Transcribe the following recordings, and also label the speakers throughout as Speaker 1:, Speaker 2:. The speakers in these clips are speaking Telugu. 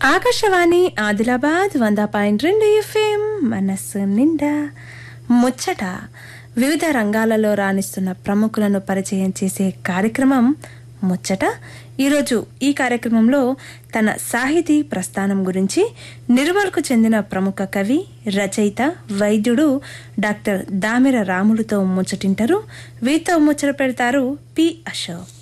Speaker 1: ఆకాశవాణి ఆదిలాబాద్ వంద పాయింట్ రెండు ఎఫ్ఎం మనస్సు నిండా ముచ్చట వివిధ రంగాలలో రాణిస్తున్న ప్రముఖులను పరిచయం చేసే కార్యక్రమం ముచ్చట ఈరోజు ఈ కార్యక్రమంలో తన సాహితీ ప్రస్థానం గురించి నిర్మల్కు చెందిన ప్రముఖ కవి రచయిత వైద్యుడు డాక్టర్ దామెర రాములుతో ముచ్చటింటారు వీరితో ముచ్చట పెడతారు పి అశోక్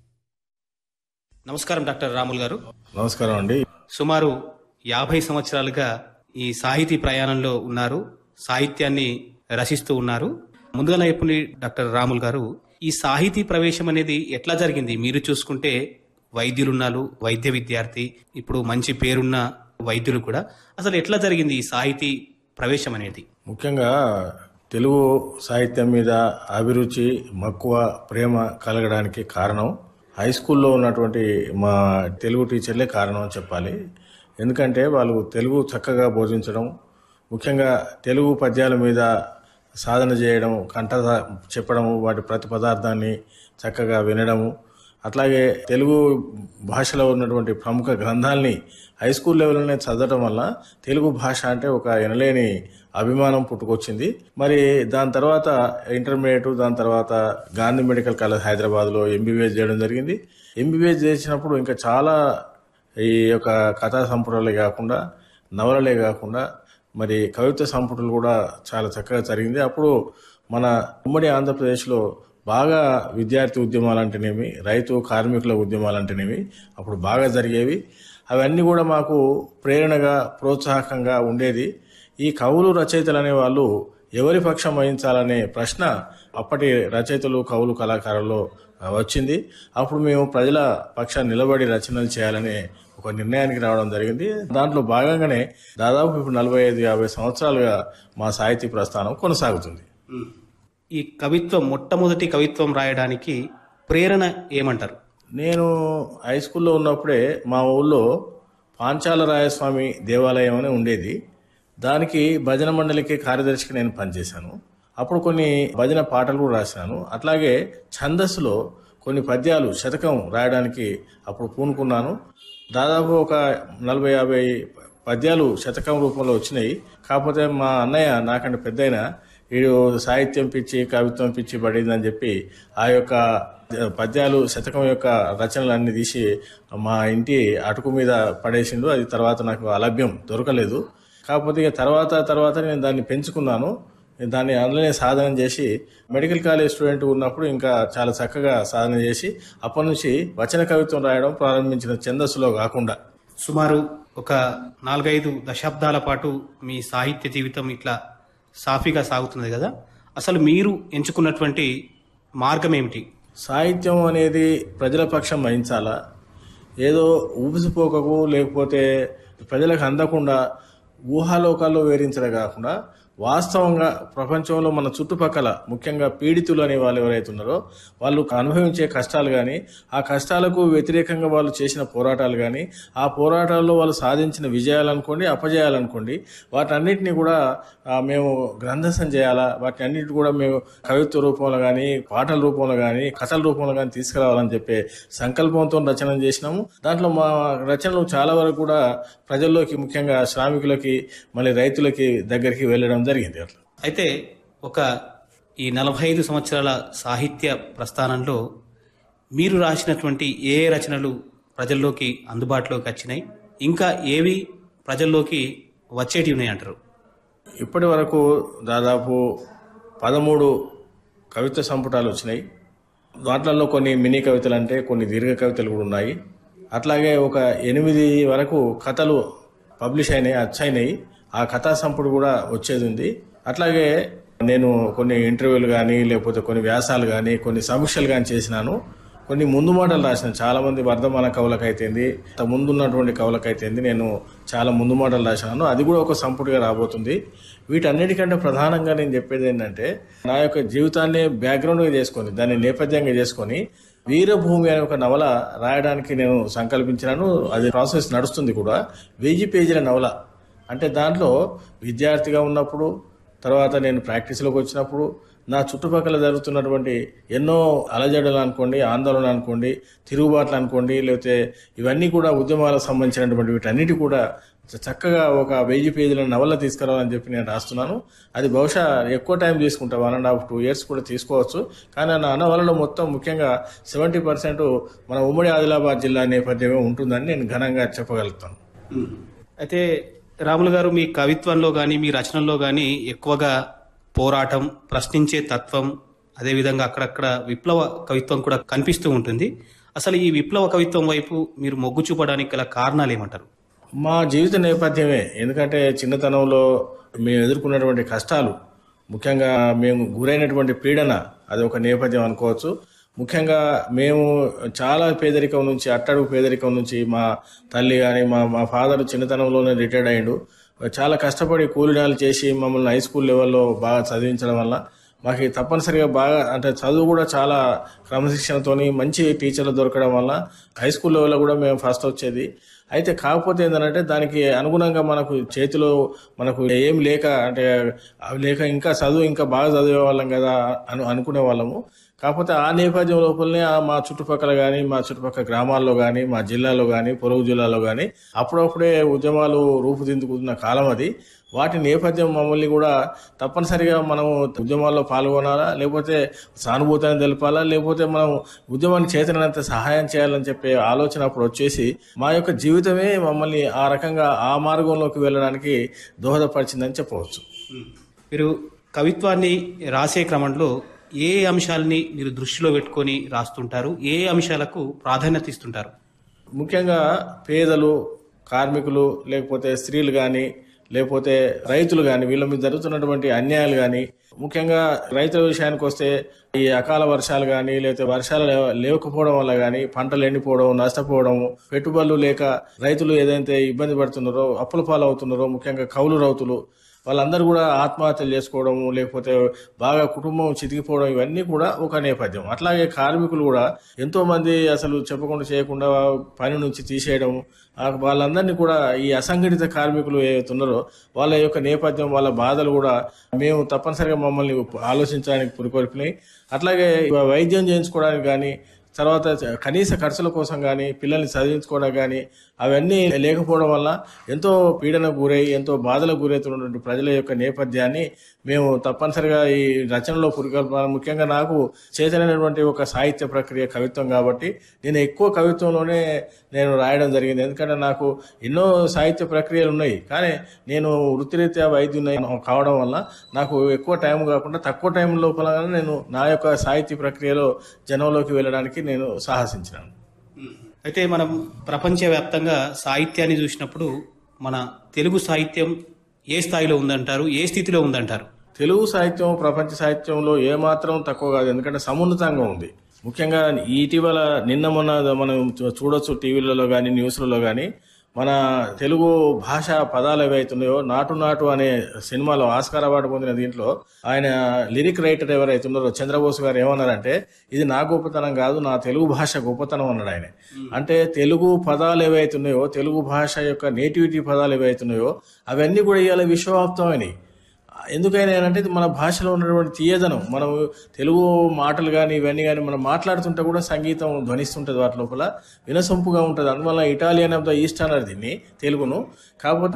Speaker 2: నమస్కారం డాక్టర్ రాములు గారు
Speaker 3: నమస్కారం అండి
Speaker 2: సుమారు యాభై సంవత్సరాలుగా ఈ సాహితీ ప్రయాణంలో ఉన్నారు సాహిత్యాన్ని రచిస్తూ ఉన్నారు ముందుగా చెప్పండి డాక్టర్ రాములు గారు ఈ సాహితీ ప్రవేశం అనేది ఎట్లా జరిగింది మీరు చూసుకుంటే వైద్యులున్నారు వైద్య విద్యార్థి ఇప్పుడు మంచి పేరున్న వైద్యులు కూడా అసలు ఎట్లా జరిగింది ఈ సాహితీ ప్రవేశం అనేది
Speaker 3: ముఖ్యంగా తెలుగు సాహిత్యం మీద అభిరుచి మక్కువ ప్రేమ కలగడానికి కారణం హై స్కూల్లో ఉన్నటువంటి మా తెలుగు టీచర్లే కారణం అని చెప్పాలి ఎందుకంటే వాళ్ళు తెలుగు చక్కగా బోధించడం ముఖ్యంగా తెలుగు పద్యాల మీద సాధన చేయడం కంఠ చెప్పడము వాటి ప్రతి పదార్థాన్ని చక్కగా వినడము అట్లాగే తెలుగు భాషలో ఉన్నటువంటి ప్రముఖ గ్రంథాల్ని హై స్కూల్ లెవెల్లోనే చదవడం వల్ల తెలుగు భాష అంటే ఒక ఎనలేని అభిమానం పుట్టుకొచ్చింది మరి దాని తర్వాత ఇంటర్మీడియట్ దాని తర్వాత గాంధీ మెడికల్ కాలేజ్ హైదరాబాద్లో ఎంబీబీఎస్ చేయడం జరిగింది ఎంబీబీఎస్ చేసినప్పుడు ఇంకా చాలా ఈ యొక్క కథా సంపుటాలే కాకుండా నవలలే కాకుండా మరి కవిత్వ సంపుటలు కూడా చాలా చక్కగా జరిగింది అప్పుడు మన ఉమ్మడి ఆంధ్రప్రదేశ్లో బాగా విద్యార్థి ఉద్యమాలంటేనేమి రైతు కార్మికుల ఉద్యమాలంటేనేమి అప్పుడు బాగా జరిగేవి అవన్నీ కూడా మాకు ప్రేరణగా ప్రోత్సాహకంగా ఉండేది ఈ కవులు రచయితలు అనే వాళ్ళు ఎవరి పక్షం వహించాలనే ప్రశ్న అప్పటి రచయితలు కవులు కళాకారుల్లో వచ్చింది అప్పుడు మేము ప్రజల పక్షాన్ని నిలబడి రచనలు చేయాలనే ఒక నిర్ణయానికి రావడం జరిగింది దాంట్లో భాగంగానే దాదాపు ఇప్పుడు నలభై ఐదు యాభై సంవత్సరాలుగా మా సాహితీ ప్రస్థానం కొనసాగుతుంది
Speaker 2: ఈ కవిత్వం మొట్టమొదటి కవిత్వం రాయడానికి ప్రేరణ ఏమంటారు
Speaker 3: నేను హై స్కూల్లో ఉన్నప్పుడే మా ఊళ్ళో పాంచాల రాయస్వామి దేవాలయం అని ఉండేది దానికి భజన మండలికి కార్యదర్శిగా నేను పనిచేశాను అప్పుడు కొన్ని భజన పాటలు కూడా రాశాను అట్లాగే ఛందస్సులో కొన్ని పద్యాలు శతకం రాయడానికి అప్పుడు పూనుకున్నాను దాదాపు ఒక నలభై యాభై పద్యాలు శతకం రూపంలో వచ్చినాయి కాకపోతే మా అన్నయ్య నాకంటే పెద్దయిన వీడు సాహిత్యం పిచ్చి కవిత్వం పిచ్చి పడిందని చెప్పి ఆ యొక్క పద్యాలు శతకం యొక్క రచనలన్నీ తీసి మా ఇంటి అటుకు మీద పడేసిండు అది తర్వాత నాకు అలభ్యం దొరకలేదు కాకపోతే ఇక తర్వాత తర్వాత నేను దాన్ని పెంచుకున్నాను దాన్ని అందులోనే సాధన చేసి మెడికల్ కాలేజ్ స్టూడెంట్ ఉన్నప్పుడు ఇంకా చాలా చక్కగా సాధన చేసి అప్పటి నుంచి వచన కవిత్వం రాయడం ప్రారంభించిన ఛందస్సులో కాకుండా
Speaker 2: సుమారు ఒక నాలుగైదు దశాబ్దాల పాటు మీ సాహిత్య జీవితం ఇట్లా సాఫీగా సాగుతున్నది కదా అసలు మీరు ఎంచుకున్నటువంటి మార్గం ఏమిటి
Speaker 3: సాహిత్యం అనేది ప్రజల పక్షం వహించాలా ఏదో ఊపిసిపోకకు లేకపోతే ప్రజలకు అందకుండా ఊహాలోకాల్లో వేరించడం కాకుండా వాస్తవంగా ప్రపంచంలో మన చుట్టుపక్కల ముఖ్యంగా పీడితులు అనే వాళ్ళు ఎవరైతే ఉన్నారో వాళ్ళు అనుభవించే కష్టాలు కానీ ఆ కష్టాలకు వ్యతిరేకంగా వాళ్ళు చేసిన పోరాటాలు కానీ ఆ పోరాటాల్లో వాళ్ళు సాధించిన విజయాలు అనుకోండి అపజయాలనుకోండి వాటన్నిటిని కూడా ఆ, మేము గ్రంథసం చేయాలా వాటి అన్నిటి కూడా మేము కవిత్వ రూపంలో కానీ పాటల రూపంలో కానీ కథల రూపంలో కానీ తీసుకురావాలని చెప్పే సంకల్పంతో రచన చేసినాము దాంట్లో మా రచనలు చాలా వరకు కూడా ప్రజల్లోకి ముఖ్యంగా శ్రామికులకి మళ్ళీ రైతులకి దగ్గరికి వెళ్ళడం జరిగింది అట్లా
Speaker 2: అయితే ఒక ఈ నలభై ఐదు సంవత్సరాల సాహిత్య ప్రస్థానంలో మీరు రాసినటువంటి ఏ ఏ రచనలు ప్రజల్లోకి అందుబాటులోకి వచ్చినాయి ఇంకా ఏవి ప్రజల్లోకి వచ్చేటివి ఉన్నాయి అంటారు
Speaker 3: ఇప్పటి వరకు దాదాపు పదమూడు కవిత సంపుటాలు వచ్చినాయి వాటిల్లో కొన్ని మినీ కవితలు అంటే కొన్ని దీర్ఘ కవితలు కూడా ఉన్నాయి అట్లాగే ఒక ఎనిమిది వరకు కథలు పబ్లిష్ అయినాయి అచ్చయినాయి ఆ కథా సంపుడు కూడా వచ్చేది ఉంది అట్లాగే నేను కొన్ని ఇంటర్వ్యూలు కానీ లేకపోతే కొన్ని వ్యాసాలు కానీ కొన్ని సమీక్షలు కానీ చేసినాను కొన్ని ముందు మాటలు రాసిన చాలా మంది వర్ధమాన కవులకైతేంది ముందు ఉన్నటువంటి కవులకైతేంది నేను చాలా ముందు మాటలు రాసినాను అది కూడా ఒక సంపుటిగా రాబోతుంది వీటన్నిటికంటే ప్రధానంగా నేను చెప్పేది ఏంటంటే నా యొక్క జీవితాన్ని బ్యాక్గ్రౌండ్గా చేసుకొని దాన్ని నేపథ్యంగా చేసుకొని వీరభూమి అనే ఒక నవల రాయడానికి నేను సంకల్పించినాను అది ప్రాసెస్ నడుస్తుంది కూడా వెయ్యి పేజీల నవల అంటే దాంట్లో విద్యార్థిగా ఉన్నప్పుడు తర్వాత నేను ప్రాక్టీస్లోకి వచ్చినప్పుడు నా చుట్టుపక్కల జరుగుతున్నటువంటి ఎన్నో అలజడులు అనుకోండి ఆందోళన అనుకోండి తిరుగుబాట్లు అనుకోండి లేకపోతే ఇవన్నీ కూడా ఉద్యమాలకు సంబంధించినటువంటి వీటన్నిటి కూడా చ- చక్కగా ఒక వెయ్యి పేజీల నవల తీసుకురావాలని చెప్పి నేను రాస్తున్నాను అది బహుశా ఎక్కువ టైం తీసుకుంటా one and half two years కూడా తీసుకోవచ్చు కానీ నా నవలలో మొత్తం ముఖ్యంగా సెవెంటీ పర్సెంట్ మన ఉమ్మడి ఆదిలాబాద్ జిల్లా నేపథ్యమే ఉంటుందని నేను ఘనంగా చెప్పగలుగుతాను
Speaker 2: అయితే రాములు గారు మీ కవిత్వంలో కానీ మీ రచనల్లో కానీ ఎక్కువగా పోరాటం ప్రశ్నించే తత్వం అదేవిధంగా అక్కడక్కడ విప్లవ కవిత్వం కూడా కనిపిస్తూ ఉంటుంది అసలు ఈ విప్లవ కవిత్వం వైపు మీరు మొగ్గు చూపడానికి గల కారణాలు ఏమంటారు
Speaker 3: మా జీవిత నేపథ్యమే ఎందుకంటే చిన్నతనంలో మేము ఎదుర్కొన్నటువంటి కష్టాలు ముఖ్యంగా మేము గురైనటువంటి పీడన అది ఒక నేపథ్యం అనుకోవచ్చు ముఖ్యంగా మేము చాలా పేదరికం నుంచి అట్టడుగు పేదరికం నుంచి మా తల్లి కానీ మా మా ఫాదర్ చిన్నతనంలోనే రిటైర్డ్ అయ్యిండు చాలా కష్టపడి కూలినాలు చేసి మమ్మల్ని హై స్కూల్ లెవెల్లో బాగా చదివించడం వల్ల మాకు తప్పనిసరిగా బాగా అంటే చదువు కూడా చాలా క్రమశిక్షణతోని మంచి టీచర్లు దొరకడం వల్ల హై స్కూల్ లెవెల్లో కూడా మేము ఫస్ట్ వచ్చేది అయితే కాకపోతే ఏంటంటే దానికి అనుగుణంగా మనకు చేతిలో మనకు ఏం లేక అంటే అవి లేక ఇంకా చదువు ఇంకా బాగా చదివే వాళ్ళం కదా అను అనుకునే వాళ్ళము కాకపోతే ఆ నేపథ్యం లోపలనే ఆ మా చుట్టుపక్కల కానీ మా చుట్టుపక్కల గ్రామాల్లో కానీ మా జిల్లాలో కానీ పొరుగు జిల్లాలో కానీ అప్పుడప్పుడే ఉద్యమాలు రూపుదిద్దుకున్న కాలం అది వాటి నేపథ్యం మమ్మల్ని కూడా తప్పనిసరిగా మనం ఉద్యమాల్లో పాల్గొనాలా లేకపోతే సానుభూతిని తెలపాలా లేకపోతే మనం ఉద్యమాన్ని చేతనంత సహాయం చేయాలని చెప్పే ఆలోచన అప్పుడు వచ్చేసి మా యొక్క జీవితమే మమ్మల్ని ఆ రకంగా ఆ మార్గంలోకి వెళ్ళడానికి దోహదపరిచిందని చెప్పవచ్చు
Speaker 2: మీరు కవిత్వాన్ని రాసే క్రమంలో ఏ అంశాలని మీరు దృష్టిలో పెట్టుకొని రాస్తుంటారు ఏ అంశాలకు ప్రాధాన్యత ఇస్తుంటారు
Speaker 3: ముఖ్యంగా పేదలు కార్మికులు లేకపోతే స్త్రీలు కానీ లేకపోతే రైతులు కానీ వీళ్ళ మీద జరుగుతున్నటువంటి అన్యాయాలు కానీ ముఖ్యంగా రైతుల విషయానికి వస్తే ఈ అకాల వర్షాలు కానీ లేకపోతే వర్షాలు లే- లేకపోవడం వల్ల కానీ పంటలు ఎండిపోవడం నష్టపోవడం పెట్టుబడులు లేక రైతులు ఏదైతే ఇబ్బంది పడుతున్నారో అప్పుల పాలవుతున్నారో ముఖ్యంగా కౌలు రైతులు వాళ్ళందరూ కూడా ఆత్మహత్యలు చేసుకోవడము లేకపోతే బాగా కుటుంబం చితికిపోవడం ఇవన్నీ కూడా ఒక నేపథ్యం అట్లాగే కార్మికులు కూడా ఎంతో మంది అసలు చెప్పకుండా చేయకుండా పని నుంచి తీసేయడం ఆ వాళ్ళందరినీ కూడా ఈ అసంఘటిత కార్మికులు ఏవైతే ఉన్నారో వాళ్ళ యొక్క నేపథ్యం వాళ్ళ బాధలు కూడా మేము తప్పనిసరిగా మమ్మల్ని ఆలోచించడానికి పురికొల్పినాయి అట్లాగే వైద్యం చేయించుకోవడానికి కానీ తర్వాత కనీస ఖర్చుల కోసం కానీ పిల్లల్ని చదివించుకోవడం కానీ అవన్నీ లేకపోవడం వల్ల ఎంతో పీడనకు గురై ఎంతో బాధలకు గురవుతున్నటువంటి ప్రజల యొక్క నేపథ్యాన్ని మేము తప్పనిసరిగా ఈ రచనలో పురికల్పన ముఖ్యంగా నాకు చేతనైనటువంటి ఒక సాహిత్య ప్రక్రియ కవిత్వం కాబట్టి నేను ఎక్కువ కవిత్వంలోనే నేను రాయడం జరిగింది ఎందుకంటే నాకు ఎన్నో సాహిత్య ప్రక్రియలు ఉన్నాయి కానీ నేను వృత్తిరీత్యా వైద్యుని కావడం వల్ల నాకు ఎక్కువ టైం కాకుండా తక్కువ టైం లోపల నేను నా యొక్క సాహిత్య ప్రక్రియలో జనంలోకి వెళ్ళడానికి నేను సాహసించినాను
Speaker 2: అయితే మనం ప్రపంచవ్యాప్తంగా సాహిత్యాన్ని చూసినప్పుడు మన తెలుగు సాహిత్యం ఏ స్థాయిలో ఉందంటారు ఏ స్థితిలో ఉందంటారు
Speaker 3: తెలుగు సాహిత్యం ప్రపంచ సాహిత్యంలో ఏమాత్రం తక్కువ కాదు ఎందుకంటే సమున్నతంగా ఉంది ముఖ్యంగా ఇటీవల నిన్న మొన్న మనం చూ- చూడొచ్చు టీవీలలో కానీ న్యూస్లలో కానీ మన తెలుగు భాష పదాలు ఏవైతున్నాయో నాటు నాటు అనే సినిమాలో ఆస్కార్ అవార్డు పొందిన దీంట్లో ఆయన లిరిక్ రైటర్ ఎవరైతే ఉన్నారో చంద్రబోస్ గారు ఏమన్నారంటే ఇది నా గొప్పతనం కాదు నా తెలుగు భాష గొప్పతనం అన్నాడు ఆయన అంటే తెలుగు పదాలు ఏవైతున్నాయో తెలుగు భాష యొక్క నేటివిటీ పదాలు ఏవైతున్నాయో అవన్నీ కూడా ఇవాళ విశ్వవ్యాప్తమైనవి ఎందుకైనా అంటే ఇది మన భాషలో ఉన్నటువంటి తీయదనం మనం తెలుగు మాటలు కానీ ఇవన్నీ కానీ మనం మాట్లాడుతుంటే కూడా సంగీతం ధ్వనిస్తుంటుంది వాటి లోపల వినసొంపుగా ఉంటుంది అందువల్ల ఇటాలియన్ ఆఫ్ ద ఈస్ట్ అన్నారు దీన్ని తెలుగును కాకపోతే